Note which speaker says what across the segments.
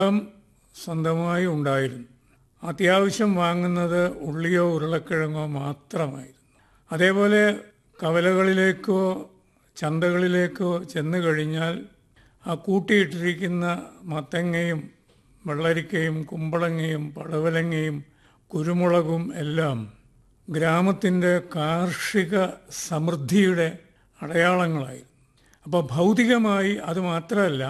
Speaker 1: സ്വന്തമായി ഉണ്ടായിരുന്നു അത്യാവശ്യം വാങ്ങുന്നത് ഉള്ളിയോ ഉരുളക്കിഴങ്ങോ മാത്രമായിരുന്നു അതേപോലെ കവലകളിലേക്കോ ചന്തകളിലേക്കോ ചെന്നു കഴിഞ്ഞാൽ ആ കൂട്ടിയിട്ടിരിക്കുന്ന മത്തങ്ങയും വെള്ളരിക്കയും കുമ്പളങ്ങയും പടവലങ്ങയും കുരുമുളകും എല്ലാം ഗ്രാമത്തിൻ്റെ കാർഷിക സമൃദ്ധിയുടെ അടയാളങ്ങളായിരുന്നു അപ്പോൾ ഭൗതികമായി അത് മാത്രമല്ല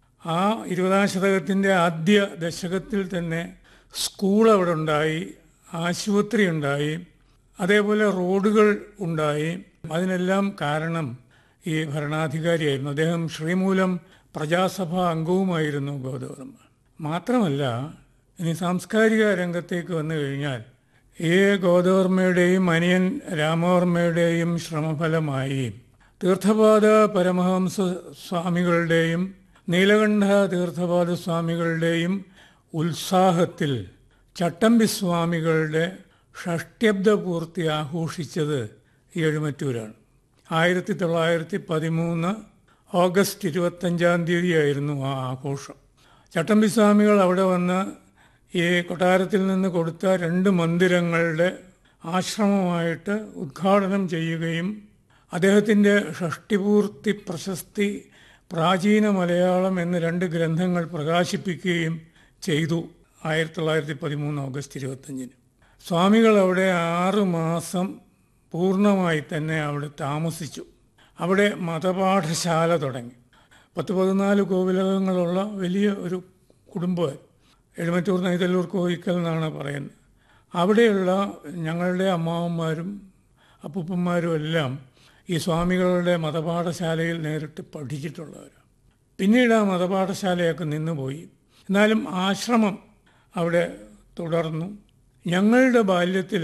Speaker 1: ആ ഇരുപതാം ശതകത്തിൻ്റെ ആദ്യ ദശകത്തിൽ തന്നെ സ്കൂൾ അവിടെ ഉണ്ടായി ആശുപത്രി ഉണ്ടായി അതേപോലെ റോഡുകൾ ഉണ്ടായി അതിനെല്ലാം കാരണം ഈ ഭരണാധികാരിയായിരുന്നു അദ്ദേഹം ശ്രീമൂലം പ്രജാസഭ അംഗവുമായിരുന്നു ഗോദവർമ്മ മാത്രമല്ല ഇനി സാംസ്കാരിക രംഗത്തേക്ക് വന്നു കഴിഞ്ഞാൽ ഈ ഗോദവർമ്മയുടെയും അനിയൻ രാമവർമ്മയുടെയും ശ്രമഫലമായി തീർത്ഥപാദ പരമഹംസ സ്വാമികളുടെയും നീലകണ്ഠ തീർത്ഥപാദ സ്വാമികളുടെയും ഉത്സാഹത്തിൽ ചട്ടമ്പി സ്വാമികളുടെ ഷഷ്ട്യബ്ദ പൂർത്തി ആഘോഷിച്ചത് ഈ എഴുമറ്റൂരാണ് ആയിരത്തി തൊള്ളായിരത്തി പതിമൂന്ന് ഓഗസ്റ്റ് ഇരുപത്തഞ്ചാം തീയതിയായിരുന്നു ആ ആഘോഷം ചട്ടമ്പി സ്വാമികൾ അവിടെ വന്ന് ഈ കൊട്ടാരത്തിൽ നിന്ന് കൊടുത്ത രണ്ട് മന്ദിരങ്ങളുടെ ആശ്രമമായിട്ട് ഉദ്ഘാടനം ചെയ്യുകയും അദ്ദേഹത്തിൻ്റെ ഷഷ്ടിപൂർത്തി പ്രശസ്തി പ്രാചീന മലയാളം എന്ന രണ്ട് ഗ്രന്ഥങ്ങൾ പ്രകാശിപ്പിക്കുകയും ചെയ്തു ആയിരത്തി തൊള്ളായിരത്തി പതിമൂന്ന് ഓഗസ്റ്റ് ഇരുപത്തഞ്ചിന് സ്വാമികൾ അവിടെ ആറു മാസം പൂർണ്ണമായി തന്നെ അവിടെ താമസിച്ചു അവിടെ മതപാഠശാല തുടങ്ങി പത്ത് പതിനാല് കോവിലകങ്ങളുള്ള വലിയ ഒരു കുടുംബം എഴുമറ്റൂർ നെയ്തല്ലൂർ കോയിക്കൽ എന്നാണ് പറയുന്നത് അവിടെയുള്ള ഞങ്ങളുടെ അമ്മാവന്മാരും അപ്പൂപ്പന്മാരും എല്ലാം ഈ സ്വാമികളുടെ മതപാഠശാലയിൽ നേരിട്ട് പഠിച്ചിട്ടുള്ളവരാണ് പിന്നീട് ആ മതപാഠശാലയൊക്കെ നിന്നുപോയി എന്നാലും ആശ്രമം അവിടെ തുടർന്നു ഞങ്ങളുടെ ബാല്യത്തിൽ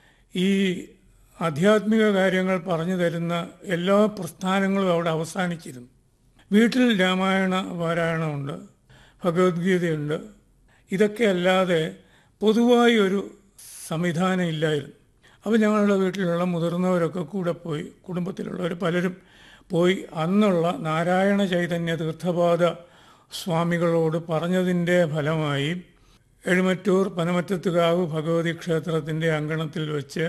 Speaker 1: ഈ ആധ്യാത്മിക കാര്യങ്ങൾ പറഞ്ഞു തരുന്ന എല്ലാ പ്രസ്ഥാനങ്ങളും അവിടെ അവസാനിച്ചിരുന്നു വീട്ടിൽ രാമായണ പാരായണമുണ്ട് ഭഗവത്ഗീതയുണ്ട് ഇതൊക്കെ അല്ലാതെ പൊതുവായി ഒരു സംവിധാനം ഇല്ലായിരുന്നു അപ്പോൾ ഞങ്ങളുടെ വീട്ടിലുള്ള മുതിർന്നവരൊക്കെ കൂടെ പോയി കുടുംബത്തിലുള്ളവർ പലരും പോയി അന്നുള്ള നാരായണ ചൈതന്യ തീർത്ഥപാദ സ്വാമികളോട് പറഞ്ഞതിൻ്റെ ഫലമായി എഴുമറ്റൂർ പനമറ്റത്തുകാവ് ഭഗവതി ക്ഷേത്രത്തിൻ്റെ അങ്കണത്തിൽ വെച്ച്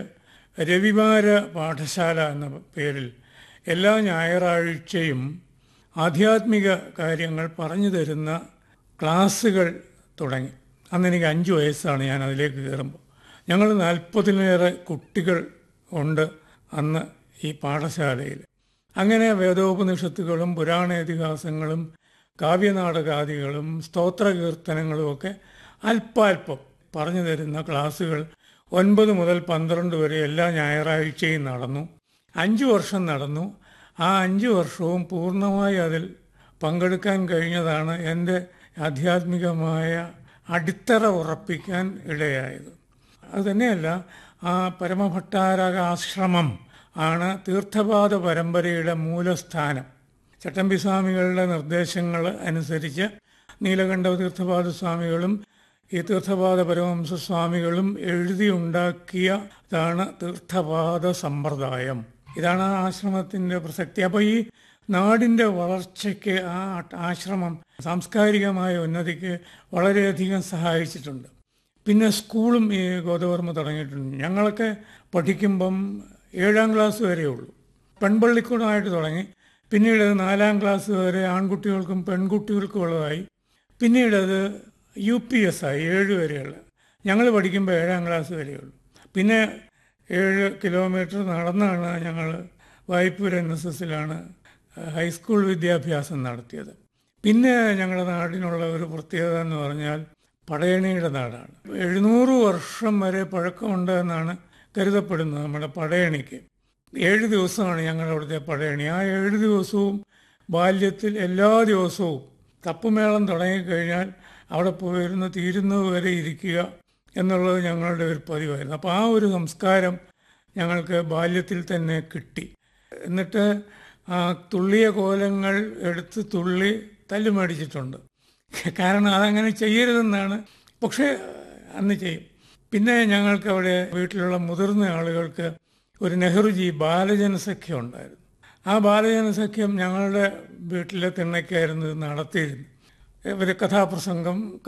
Speaker 1: രവിവാര പാഠശാല എന്ന പേരിൽ എല്ലാ ഞായറാഴ്ചയും ആധ്യാത്മിക കാര്യങ്ങൾ പറഞ്ഞു തരുന്ന ക്ലാസ്സുകൾ തുടങ്ങി അന്ന് എനിക്ക് അഞ്ച് വയസ്സാണ് ഞാൻ അതിലേക്ക് കയറുമ്പോൾ ഞങ്ങൾ നാൽപ്പതിലേറെ കുട്ടികൾ ഉണ്ട് അന്ന് ഈ പാഠശാലയിൽ അങ്ങനെ വേദോപനിഷത്തുകളും പുരാണ ഇതിഹാസങ്ങളും കാവ്യനാടകാദികളും സ്തോത്രകീർത്തനങ്ങളും ഒക്കെ അല്പാൽപ്പം പറഞ്ഞു തരുന്ന ക്ലാസ്സുകൾ ഒൻപത് മുതൽ പന്ത്രണ്ട് വരെ എല്ലാ ഞായറാഴ്ചയും നടന്നു അഞ്ച് വർഷം നടന്നു ആ അഞ്ച് വർഷവും പൂർണ്ണമായി അതിൽ പങ്കെടുക്കാൻ കഴിഞ്ഞതാണ് എൻ്റെ ആധ്യാത്മികമായ അടിത്തറ ഉറപ്പിക്കാൻ ഇടയായത് അതുതന്നെയല്ല ആ പരമഭട്ടാരക ആശ്രമം ആണ് തീർത്ഥപാദ പരമ്പരയുടെ മൂലസ്ഥാനം ചട്ടമ്പി സ്വാമികളുടെ നിർദ്ദേശങ്ങൾ അനുസരിച്ച് നീലകണ്ഠ തീർത്ഥപാദ സ്വാമികളും ഈ തീർത്ഥപാദ പരമഹംസ സ്വാമികളും എഴുതിയുണ്ടാക്കിയതാണ് തീർത്ഥപാദ സമ്പ്രദായം ഇതാണ് ആ ആശ്രമത്തിൻ്റെ പ്രസക്തി അപ്പോൾ ഈ നാടിൻ്റെ വളർച്ചയ്ക്ക് ആ ആശ്രമം സാംസ്കാരികമായ ഉന്നതിക്ക് വളരെയധികം സഹായിച്ചിട്ടുണ്ട് പിന്നെ സ്കൂളും ഈ ഗോദവർമ്മ തുടങ്ങിയിട്ടുണ്ട് ഞങ്ങളൊക്കെ പഠിക്കുമ്പം ഏഴാം ക്ലാസ് വരെ ഉള്ളൂ പെൺപള്ളിക്കൂടമായിട്ട് തുടങ്ങി പിന്നീട് അത് നാലാം ക്ലാസ് വരെ ആൺകുട്ടികൾക്കും പെൺകുട്ടികൾക്കും ഉള്ളതായി പിന്നീട് അത് യു പി എസ് ആയി ഏഴ് വരെയുള്ള ഞങ്ങൾ പഠിക്കുമ്പോൾ ഏഴാം ക്ലാസ് വരെയുള്ളൂ പിന്നെ ഏഴ് കിലോമീറ്റർ നടന്നാണ് ഞങ്ങൾ വായ്പൂർ എൻ എസ് എസിലാണ് ഹൈസ്കൂൾ വിദ്യാഭ്യാസം നടത്തിയത് പിന്നെ ഞങ്ങളുടെ നാടിനുള്ള ഒരു പ്രത്യേകത എന്ന് പറഞ്ഞാൽ പടയണിയുടെ നാടാണ് എഴുന്നൂറ് വർഷം വരെ പഴക്കമുണ്ട് എന്നാണ് കരുതപ്പെടുന്നത് നമ്മുടെ പടയണിക്ക് ഏഴ് ദിവസമാണ് ഞങ്ങളുടെ അവിടുത്തെ പടയണി ആ ഏഴ് ദിവസവും ബാല്യത്തിൽ എല്ലാ ദിവസവും തപ്പുമേളം തുടങ്ങിക്കഴിഞ്ഞാൽ അവിടെ പോയിരുന്ന് തീരുന്നത് വരെ ഇരിക്കുക എന്നുള്ളത് ഞങ്ങളുടെ ഒരു പതിവായിരുന്നു അപ്പോൾ ആ ഒരു സംസ്കാരം ഞങ്ങൾക്ക് ബാല്യത്തിൽ തന്നെ കിട്ടി എന്നിട്ട് ആ തുള്ളിയ കോലങ്ങൾ എടുത്ത് തുള്ളി തല്ലുമേടിച്ചിട്ടുണ്ട് കാരണം അതങ്ങനെ ചെയ്യരുതെന്നാണ് പക്ഷേ അന്ന് ചെയ്യും പിന്നെ ഞങ്ങൾക്ക് അവിടെ വീട്ടിലുള്ള മുതിർന്ന ആളുകൾക്ക് ഒരു നെഹ്റുജി ബാലജനസഖ്യം ഉണ്ടായിരുന്നു ആ ബാലജനസഖ്യം ഞങ്ങളുടെ വീട്ടിലെ തിണ്ണയ്ക്കായിരുന്നു ഇത് നടത്തിയിരുന്നു ഇവർ കഥാപ്രസംഗം